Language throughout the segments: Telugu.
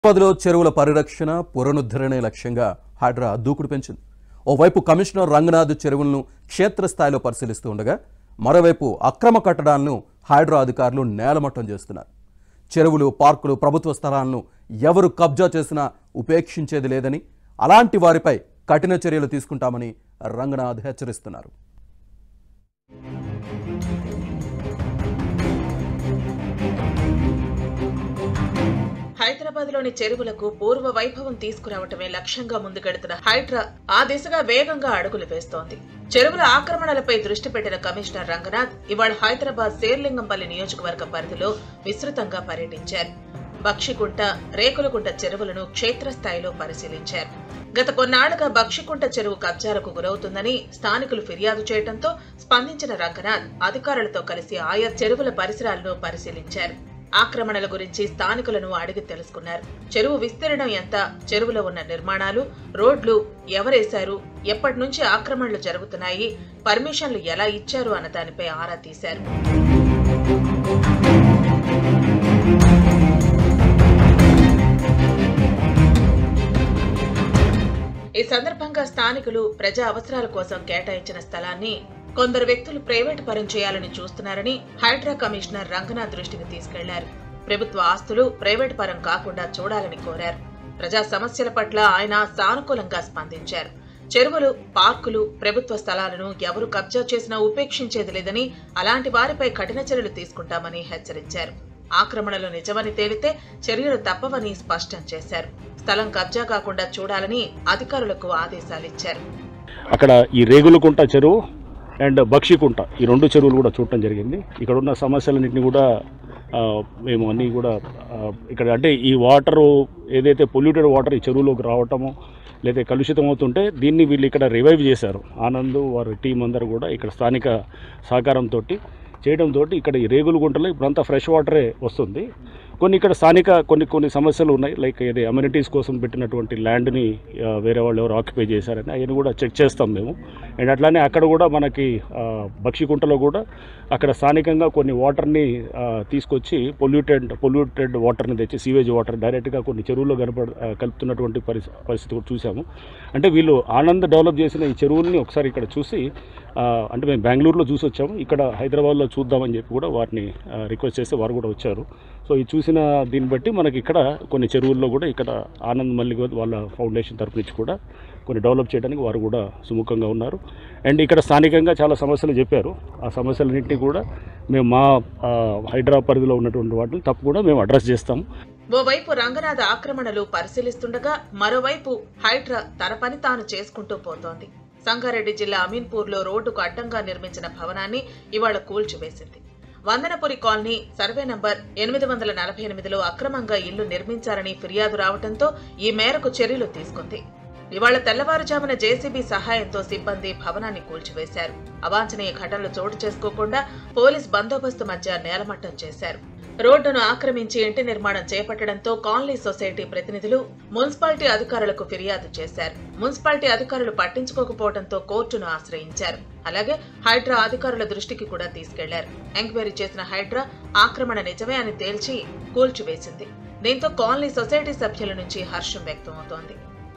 హైదరాబాద్లో చెరువుల పరిరక్షణ పునరుద్ధరణే లక్ష్యంగా హైడ్రా దూకుడు పెంచింది ఓవైపు కమిషనర్ రంగనాథ్ చెరువులను క్షేత్రస్థాయిలో పరిశీలిస్తూ ఉండగా మరోవైపు అక్రమ కట్టడాలను హైడ్రా అధికారులు నేలమట్టం చేస్తున్నారు చెరువులు పార్కులు ప్రభుత్వ స్థలాలను ఎవరు కబ్జా చేసినా ఉపేక్షించేది లేదని అలాంటి వారిపై కఠిన చర్యలు తీసుకుంటామని రంగనాథ్ హెచ్చరిస్తున్నారు హైదరాబాద్ లోని చెరువులకు పూర్వ వైభవం తీసుకురావటమే లక్ష్యంగా ముందుకెడుతున్న హైడ్రా ఆ దిశగా వేగంగా అడుగులు వేస్తోంది చెరువుల ఆక్రమణలపై దృష్టి పెట్టిన కమిషనర్ రంగనాథ్ ఇవాళ హైదరాబాద్ శేర్లింగంపల్లి నియోజకవర్గ పరిధిలో విస్తృతంగా పర్యటించారు బక్షికుంట రేకులకుంట చెరువులను క్షేత్రస్థాయిలో పరిశీలించారు గత కొన్నాళ్లుగా బక్షికుంట చెరువు కబ్జాలకు గురవుతుందని స్థానికులు ఫిర్యాదు చేయడంతో స్పందించిన రంగనాథ్ అధికారులతో కలిసి ఆయా చెరువుల పరిసరాలను పరిశీలించారు ఆక్రమణల గురించి స్థానికులను అడిగి తెలుసుకున్నారు చెరువు విస్తీర్ణం ఎంత చెరువులో ఉన్న నిర్మాణాలు రోడ్లు ఎవరేశారు ఎప్పటి నుంచి ఆక్రమణలు జరుగుతున్నాయి పర్మిషన్లు ఎలా ఇచ్చారు అన్న దానిపై ఆరా తీశారు ఈ సందర్భంగా స్థానికులు ప్రజా అవసరాల కోసం కేటాయించిన స్థలాన్ని కొందరు వ్యక్తులు ప్రైవేటు పరం చేయాలని చూస్తున్నారని హైడ్రా కమిషనర్ రంగనాథ్ దృష్టికి తీసుకెళ్లారు ప్రభుత్వ ఆస్తులు ప్రైవేటు పరం కాకుండా చూడాలని కోరారు ప్రజా సమస్యల పట్ల ఆయన సానుకూలంగా స్పందించారు చెరువులు పార్కులు ప్రభుత్వ స్థలాలను ఎవరు కబ్జా చేసినా ఉపేక్షించేది లేదని అలాంటి వారిపై కఠిన చర్యలు తీసుకుంటామని హెచ్చరించారు ఆక్రమణలు నిజమని తేలితే చర్యలు తప్పవని స్పష్టం చేశారు స్థలం కబ్జా కాకుండా చూడాలని అధికారులకు ఆదేశాలిచ్చారు అక్కడ ఈ రేగులకుంట చెరువు అండ్ బక్షికుంట ఈ రెండు చెరువులు కూడా చూడటం జరిగింది ఇక్కడ ఉన్న సమస్యలన్నింటినీ కూడా ఆ, మేము అన్నీ కూడా ఆ, ఇక్కడ అంటే ఈ వాటరు ఏదైతే పొల్యూటెడ్ వాటర్ ఈ చెరువులోకి రావటము లేదా కలుషితం అవుతుంటే దీన్ని వీళ్ళు ఇక్కడ రివైవ్ చేశారు ఆనంద్ వారి టీం అందరూ కూడా ఇక్కడ స్థానిక సహకారంతో చేయడంతో ఇక్కడ ఈ రేగుల గుంటలో ఇప్పుడంతా ఫ్రెష్ వాటరే వస్తుంది కొన్ని ఇక్కడ స్థానిక కొన్ని కొన్ని సమస్యలు ఉన్నాయి లైక్ ఇది అమ్యూనిటీస్ కోసం పెట్టినటువంటి ల్యాండ్ని ఆ, వేరే వాళ్ళు ఎవరు ఆక్యుపై చేశారని అవన్నీ కూడా చెక్ చేస్తాం మేము అండ్ అట్లానే అక్కడ కూడా మనకి ఆ, బక్షికుంటలో కూడా అక్కడ స్థానికంగా కొన్ని వాటర్ని ఆ, తీసుకొచ్చి పొల్యూటెడ్ పొల్యూటెడ్ వాటర్ని తెచ్చి సీవేజ్ వాటర్ డైరెక్ట్గా కొన్ని చెరువుల్లో కనపడ ఆ, కలుపుతున్నటువంటి పరిస్థితి పరిస్థితి కూడా చూసాము అంటే వీళ్ళు ఆనంద్ డెవలప్ చేసిన ఈ చెరువుల్ని ఒకసారి ఇక్కడ చూసి ఆ, అంటే మేము బెంగళూరులో చూసి వచ్చాము ఇక్కడ హైదరాబాద్లో చూద్దామని చెప్పి కూడా వారిని ఆ, రిక్వెస్ట్ చేస్తే వారు కూడా వచ్చారు సో ఈ చూసిన దీన్ని బట్టి మనకి ఇక్కడ కొన్ని చెరువుల్లో కూడా ఇక్కడ ఆనంద్ మల్లి వాళ్ళ ఫౌండేషన్ తరపు నుంచి కూడా కొన్ని డెవలప్ చేయడానికి వారు కూడా సుముఖంగా ఉన్నారు అండ్ ఇక్కడ స్థానికంగా చాలా సమస్యలు చెప్పారు ఆ సమస్యలన్నింటినీ కూడా మేము మా ఆ, హైదరాబాద్ పరిధిలో ఉన్నటువంటి వాటిని తప్పు కూడా మేము అడ్రస్ చేస్తాము ఓవైపు రంగనాథ ఆక్రమణలు పరిశీలిస్తుండగా మరోవైపు హైడ్రా తన పని తాను చేసుకుంటూ పోతోంది సంగారెడ్డి జిల్లా అమీన్పూర్లో రోడ్డుకు అడ్డంగా నిర్మించిన భవనాన్ని ఇవాళ కూల్చివేసింది వందనపురి కాలనీ సర్వే నంబర్ ఎనిమిది వందల నలభై ఎనిమిదిలో అక్రమంగా ఇల్లు నిర్మించారని ఫిర్యాదు రావడంతో ఈ మేరకు చర్యలు తీసుకుంది ఇవాళ తెల్లవారుజామున జేసీబీ సహాయంతో సిబ్బంది భవనాన్ని కూల్చివేశారు అవాంఛనీయ ఘటనలు చోటు చేసుకోకుండా పోలీస్ బందోబస్తు మధ్య నేలమట్టం చేశారు రోడ్డును ఆక్రమించి ఇంటి నిర్మాణం చేపట్టడంతో కాలనీ సొసైటీ ప్రతినిధులు మున్సిపాలిటీ అధికారులకు ఫిర్యాదు చేశారు మున్సిపాలిటీ అధికారులు పట్టించుకోకపోవడంతో కోర్టును ఆశ్రయించారు అలాగే హైడ్రా అధికారుల దృష్టికి కూడా తీసుకెళ్లారు ఎంక్వైరీ చేసిన హైడ్రా ఆక్రమణ నిజమే అని తేల్చి కూల్చివేసింది దీంతో కాలనీ సొసైటీ సభ్యుల నుంచి హర్షం వ్యక్తమవుతోంది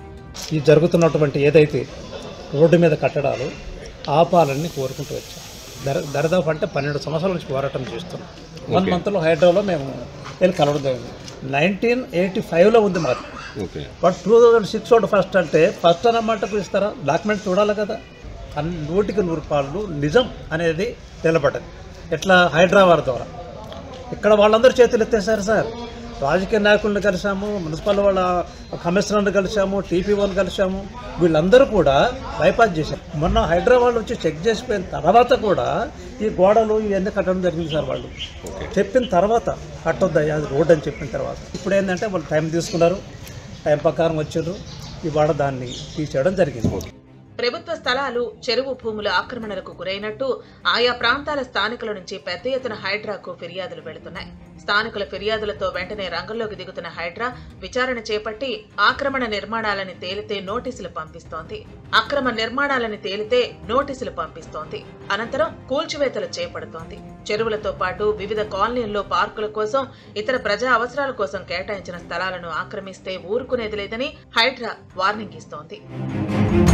ఈ జరుగుతున్నటువంటి ఏదైతే రోడ్డు మీద కట్టడాలు ఆపాలని కోరుకుంటూ వచ్చాం దర దరిదాపు అంటే పన్నెండు సంవత్సరాల నుంచి పోరాటం చేస్తున్నాం వన్ మంత్లో హైదరాబాద్లో మేము వెళ్ళి కలవడం జరిగింది నైన్టీన్ ఎయిటీ ఫైవ్లో ఉంది మాది okay but two thousand six ఒకటి ఫస్ట్ అంటే ఫస్ట్ అన్నమాటకు ఇస్తారా డాక్యుమెంట్ చూడాలి కదా అన్ని నూటికి నూరు రూపాయలు నిజం అనేది నిలబడ్డది ఎట్లా హైదరాబాద్ ద్వారా ఇక్కడ వాళ్ళందరూ చేతులు ఎత్తేసారు సార్ రాజకీయ నాయకులను కలిసాము మున్సిపల్ వాళ్ళ కమిషనర్ని కలిసాము టీపీ వాళ్ళని కలిసాము వీళ్ళందరూ కూడా బైపాస్ చేశారు మొన్న హైదరాబాద్ వచ్చి చెక్ చేసిపోయిన తర్వాత కూడా ఈ గోడలు ఇవన్నీ కట్టడం జరిగింది సార్ వాళ్ళు చెప్పిన తర్వాత కట్టొద్దయ్యా అది రోడ్ అని చెప్పిన తర్వాత ఇప్పుడు ఏంటంటే వాళ్ళు టైం తీసుకున్నారు టైం ప్రకారం వచ్చారు ఇవాళ దాన్ని తీసేయడం జరిగింది ప్రభుత్వ స్థలాలు చెరువు భూముల ఆక్రమణలకు గురైనట్టు ఆయా ప్రాంతాల స్థానికుల నుంచి పెద్ద ఎత్తున హైడ్రాకు ఫిర్యాదులు వెళుతున్నాయి స్థానికుల ఫిర్యాదులతో వెంటనే రంగంలోకి దిగుతున్న హైడ్రా విచారణ చేపట్టి ఆక్రమణ నిర్మాణాలని తేలితే నోటీసులు పంపిస్తోంది అక్రమ నిర్మాణాలని తేలితే నోటీసులు పంపిస్తోంది అనంతరం కూల్చివేతలు చేపడుతోంది చెరువులతో పాటు వివిధ కాలనీల్లో పార్కుల కోసం ఇతర ప్రజా అవసరాల కోసం కేటాయించిన స్థలాలను ఆక్రమిస్తే ఊరుకునేది లేదని హైడ్రా వార్నింగ్ ఇస్తోంది